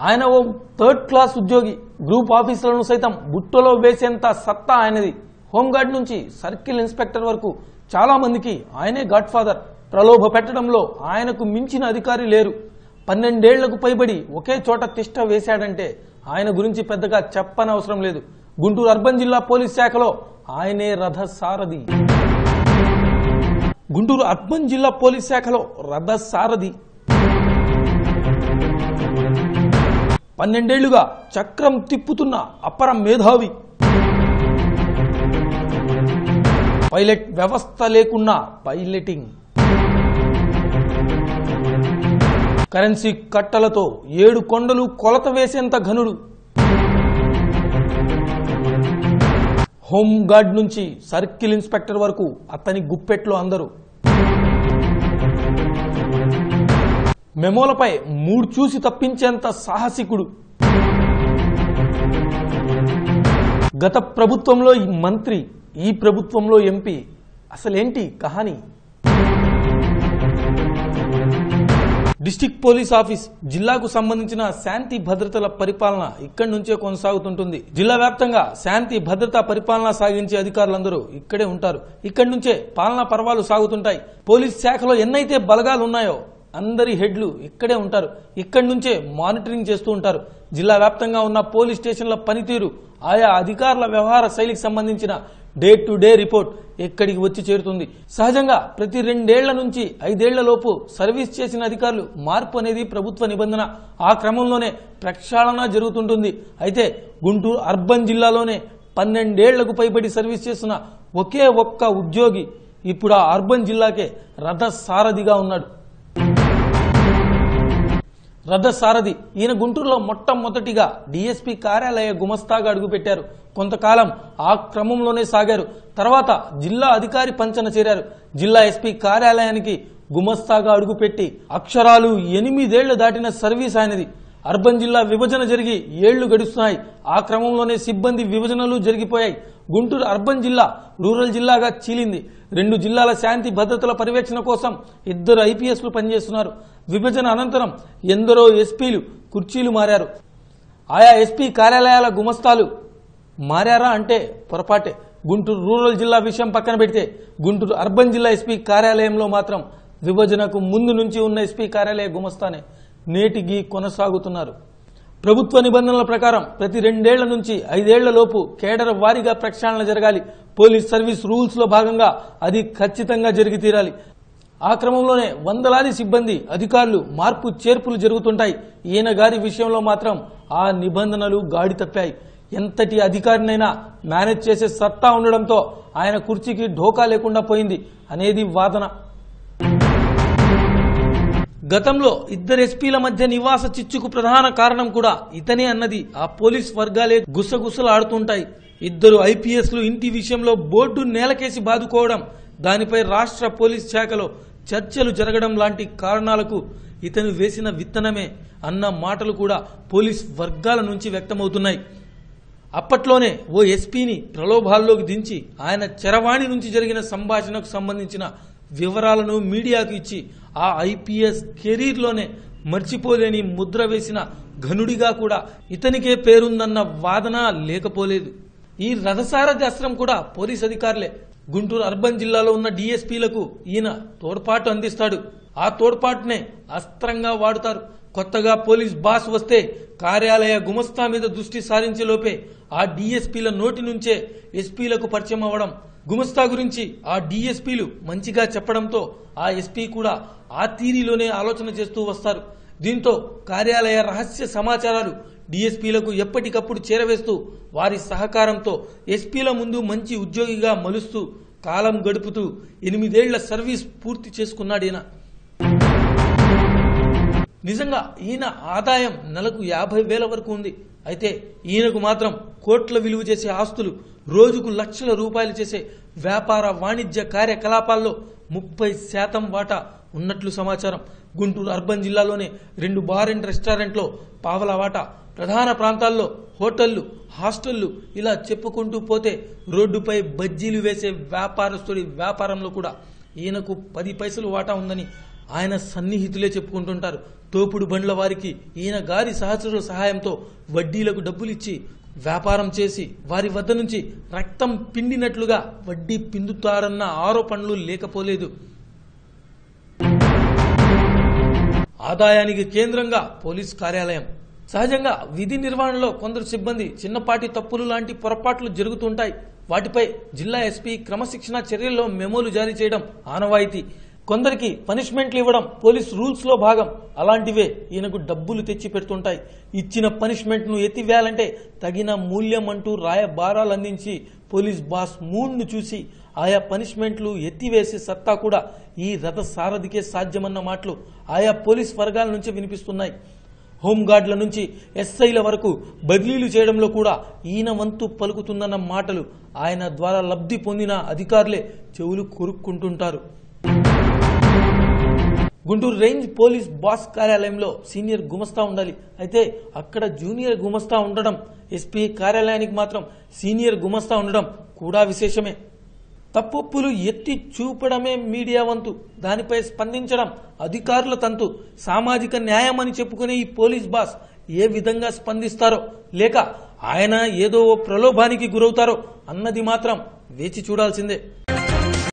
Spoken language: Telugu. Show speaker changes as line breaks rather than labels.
ఆయన ఓ థర్డ్ క్లాస్ ఉద్యోగి గ్రూప్ ఆఫీసులను సైతం బుట్టలో వేసేంత సత్తా ఆయనది హోంగార్డ్ నుంచి సర్కిల్ ఇన్స్పెక్టర్ వరకు చాలా మందికి ఆయనే గాడ్ ఫాదర్ ప్రలోభ పెట్టడంలో ఆయనకు మించిన అధికారి లేరు పన్నెండేళ్లకు పైబడి ఒకే చోట తిష్ట వేశాడంటే ఆయన గురించి పెద్దగా చెప్పనవసరం లేదు గుంటూరు అర్బన్ జిల్లా పోలీస్ శాఖలో ఆయనే రథ సారథి గుంటూరు అర్బన్ జిల్లా పోలీస్ శాఖలో రథ సారథి పన్నెండేళ్లుగా చక్రం తిప్పుతున్న అపర మేధావి పైలట్ వ్యవస్థ లేకున్నా పైలటింగ్ కరెన్సీ కట్టలతో ఏడు కొండలు కొలత వేసేంత ఘనుడు హోమ్ గార్డ్ నుంచి సర్కిల్ ఇన్స్పెక్టర్ వరకు అతని గుప్పెట్లో అందరూ మెమోలపై మూడు చూసి తప్పించేంత సాహసికుడు గత ప్రభుత్వంలో ఈ మంత్రి ఈ ప్రభుత్వంలో ఎంపీ అసలేంటి కహాని డిస్టిక్ పోలీస్ ఆఫీస్ జిల్లాకు సంబంధించిన శాంతి భద్రతల పరిపాలన ఇక్కడి నుంచే కొనసాగుతుంటుంది జిల్లా వ్యాప్తంగా శాంతి భద్రతా పరిపాలన సాగించే అధికారులందరూ ఇక్కడే ఉంటారు ఇక్కడి నుంచే పాలనా పర్వాలు సాగుతుంటాయి పోలీస్ శాఖలో ఎన్నైతే బలగాలు ఉన్నాయో అందరి హెడ్లు ఇక్కడే ఉంటారు ఇక్కడి నుంచే మానిటరింగ్ చేస్తూ ఉంటారు జిల్లా వ్యాప్తంగా ఉన్న పోలీస్ స్టేషన్ల పనితీరు ఆయా అధికారుల వ్యవహార శైలికి సంబంధించిన డే టు డే రిపోర్ట్ ఎక్కడికి వచ్చి చేరుతుంది సహజంగా ప్రతి రెండేళ్ల నుంచి ఐదేళ్ల లోపు సర్వీస్ చేసిన అధికారులు మార్పు అనేది ప్రభుత్వ నిబంధన ఆ క్రమంలోనే ప్రక్షాళన జరుగుతుంటుంది అయితే గుంటూరు అర్బన్ జిల్లాలోనే పన్నెండేళ్లకు పైబడి సర్వీస్ చేస్తున్న ఒకే ఒక్క ఉద్యోగి ఇప్పుడు ఆ అర్బన్ జిల్లాకే రథ సారథిగా ఉన్నాడు రథ సారథి ఈయన గుంటూరులో మొట్టమొదటిగా డీఎస్పీ కార్యాలయ గుమస్తాగా అడుగుపెట్టారు కొంతకాలం ఆ క్రమంలోనే సాగారు తర్వాత జిల్లా అధికారి పంచన చేరారు జిల్లా ఎస్పీ కార్యాలయానికి గుమస్తాగా అడుగుపెట్టి అక్షరాలు ఎనిమిదేళ్లు దాటిన సర్వీస్ ఆయనది అర్బన్ జిల్లా విభజన జరిగి ఏళ్లు గడుస్తున్నాయి ఆ క్రమంలోనే సిబ్బంది విభజనలు జరిగిపోయాయి గుంటూరు అర్బన్ జిల్లా రూరల్ జిల్లాగా చీలింది రెండు జిల్లాల శాంతి భద్రతల పర్యవేక్షణ కోసం ఇద్దరు ఐపీఎస్లు పనిచేస్తున్నారు విభజన అనంతరం ఎందరో ఎస్పీలు కుర్చీలు మారారు ఆయా ఎస్పీ కార్యాలయాల గుమస్తాలు మారారా అంటే పొరపాటే గుంటూరు రూరల్ జిల్లా విషయం పక్కన పెడితే గుంటూరు అర్బన్ జిల్లా ఎస్పీ కార్యాలయంలో మాత్రం విభజనకు ముందు నుంచి ఉన్న ఎస్పీ కార్యాలయ గుమస్తానే నేటికి కొనసాగుతున్నారు ప్రభుత్వ నిబంధనల ప్రకారం ప్రతి రెండేళ్ల నుంచి ఐదేళ్ల లోపు కేడర్ వారీగా ప్రక్షాళన జరగాలి పోలీస్ సర్వీస్ రూల్స్ లో భాగంగా అది ఖచ్చితంగా జరిగి తీరాలి ఆ క్రమంలోనే వందలాది సిబ్బంది అధికారులు మార్పు చేర్పులు జరుగుతుంటాయి ఈయన గారి విషయంలో మాత్రం ఆ నిబంధనలు గాడి తప్పాయి ఎంతటి అధికారినైనా మేనేజ్ చేసే సత్తా ఉండడంతో ఆయన కుర్చీకి ఢోకా లేకుండా పోయింది అనేది వాదన గతంలో ఇద్దరు ఎస్పీల మధ్య నివాస చిచ్చుకు ప్రధాన కారణం కూడా ఇతనే అన్నది ఆ పోలీస్ వర్గాలే గుసగుసలాడుతుంటాయి ఇద్దరు ఐపీఎస్లు ఇంటి విషయంలో బోర్డు నేలకేసి బాదుకోవడం దానిపై రాష్ట్ర పోలీస్ శాఖలో చర్చలు జరగడం లాంటి కారణాలకు ఇతను వేసిన విత్తనమే అన్న మాటలు కూడా పోలీస్ వర్గాల నుంచి వ్యక్తమవుతున్నాయి అప్పట్లోనే ఓ ఎస్పీని ప్రలోభాల్లోకి దించి ఆయన చరవాణి నుంచి జరిగిన సంభాషణకు సంబంధించిన వివరాలను మీడియాకు ఇచ్చి ఆ ఐపీఎస్ కెరీర్లోనే మర్చిపోలేని ముద్ర వేసిన ఘనుడిగా కూడా ఇతనికే పేరుందన్న వాదన లేకపోలేదు ఈ రథసారథి అస్త్రం కూడా పోలీస్ అధికారులే గుంటూరు అర్బన్ జిల్లాలో ఉన్న డీఎస్పీలకు ఈయన తోడ్పాటు అందిస్తాడు ఆ తోడ్పాటునే అస్త్రంగా వాడుతారు కొత్తగా పోలీస్ బాస్ వస్తే కార్యాలయ గుమస్తా మీద దృష్టి సారించే లోపే ఆ డీఎస్పీల నోటి నుంచే ఎస్పీలకు పరిచయం అవ్వడం గుమస్తా గురించి ఆ డీఎస్పీలు మంచిగా చెప్పడంతో ఆ ఎస్పీ కూడా ఆ తీరిలోనే ఆలోచన చేస్తూ వస్తారు దీంతో కార్యాలయ రహస్య సమాచారాలు డీఎస్పీలకు ఎప్పటికప్పుడు చేరవేస్తూ వారి సహకారంతో ఎస్పీల ముందు మంచి ఉద్యోగిగా మలుస్తూ కాలం గడుపుతూ ఎనిమిదేళ్ల సర్వీస్ పూర్తి చేసుకున్నాడు ఈయన నిజంగా ఈయన ఆదాయం నెలకు యాభై వేల వరకు ఉంది అయితే ఈయనకు మాత్రం కోట్ల విలువ చేసే ఆస్తులు రోజుకు లక్షల రూపాయలు చేసే వ్యాపార వాణిజ్య కార్యకలాపాల్లో ముప్పై శాతం వాటా ఉన్నట్లు సమాచారం గుంటూరు అర్బన్ జిల్లాలోనే రెండు బార్ అండ్ రెస్టారెంట్లో పావలా వాటా ప్రధాన ప్రాంతాల్లో హోటళ్లు హాస్టళ్లు ఇలా చెప్పుకుంటూ పోతే రోడ్డుపై బజ్జీలు వేసే వ్యాపారస్తుడి వ్యాపారంలో కూడా ఈయనకు పది పైసలు వాటా ఉందని ఆయన సన్నిహితులే చెప్పుకుంటుంటారు తోపుడు బండ్ల వారికి ఈయన గారి సహచరుల సహాయంతో వడ్డీలకు డబ్బులిచ్చి వ్యాపారం చేసి వారి వద్ద నుంచి రక్తం పిండినట్లుగా వడ్డీ పిండుతారన్న ఆరోపణలు లేకపోలేదు ఆదాయానికి కేంద్రంగా పోలీస్ కార్యాలయం సహజంగా విధి నిర్వహణలో కొందరు సిబ్బంది చిన్నపాటి తప్పులు లాంటి పొరపాట్లు జరుగుతుంటాయి వాటిపై జిల్లా ఎస్పీ క్రమశిక్షణ చర్యల్లో మెమోలు జారీ చేయడం ఆనవాయితీ కొందరికి పనిష్మెంట్లు ఇవ్వడం పోలీస్ రూల్స్ లో భాగం అలాంటివే ఈయనకు డబ్బులు తెచ్చి పెడుతుంటాయి ఇచ్చిన పనిష్మెంట్ ను ఎత్తివేయాలంటే తగిన మూల్యం అంటూ రాయబారాలు అందించి పోలీస్ బాస్ మూడ్ ను చూసి ఆయా పనిష్మెంట్లు ఎత్తివేసే సత్తా కూడా ఈ రథ సారథికే సాధ్యమన్న మాటలు ఆయా పోలీస్ వర్గాల నుంచి వినిపిస్తున్నాయి హోంగార్డుల నుంచి ఎస్ఐల వరకు బదిలీలు చేయడంలో కూడా ఈయన వంతు పలుకుతుందన్న మాటలు ఆయన ద్వారా లబ్ధి పొందిన అధికారులే చెవులు కొరుక్కుంటుంటారు గుంటూరు రేంజ్ పోలీస్ బాస్ కార్యాలయంలో సీనియర్ గుమస్తా ఉండాలి అయితే అక్కడ జూనియర్ గుమస్తా ఉండడం ఎస్పీ కార్యాలయానికి మాత్రం సీనియర్ గుమస్తా ఉండడం కూడా విశేషమే తప్పొప్పులు ఎత్తి చూపడమే మీడియా వంతు దానిపై స్పందించడం అధికారుల తంతు సామాజిక న్యాయం అని చెప్పుకునే ఈ పోలీస్ బాస్ ఏ విధంగా స్పందిస్తారో లేక ఆయన ఏదో ఓ ప్రలోభానికి గురవుతారో అన్నది మాత్రం వేచి చూడాల్సిందే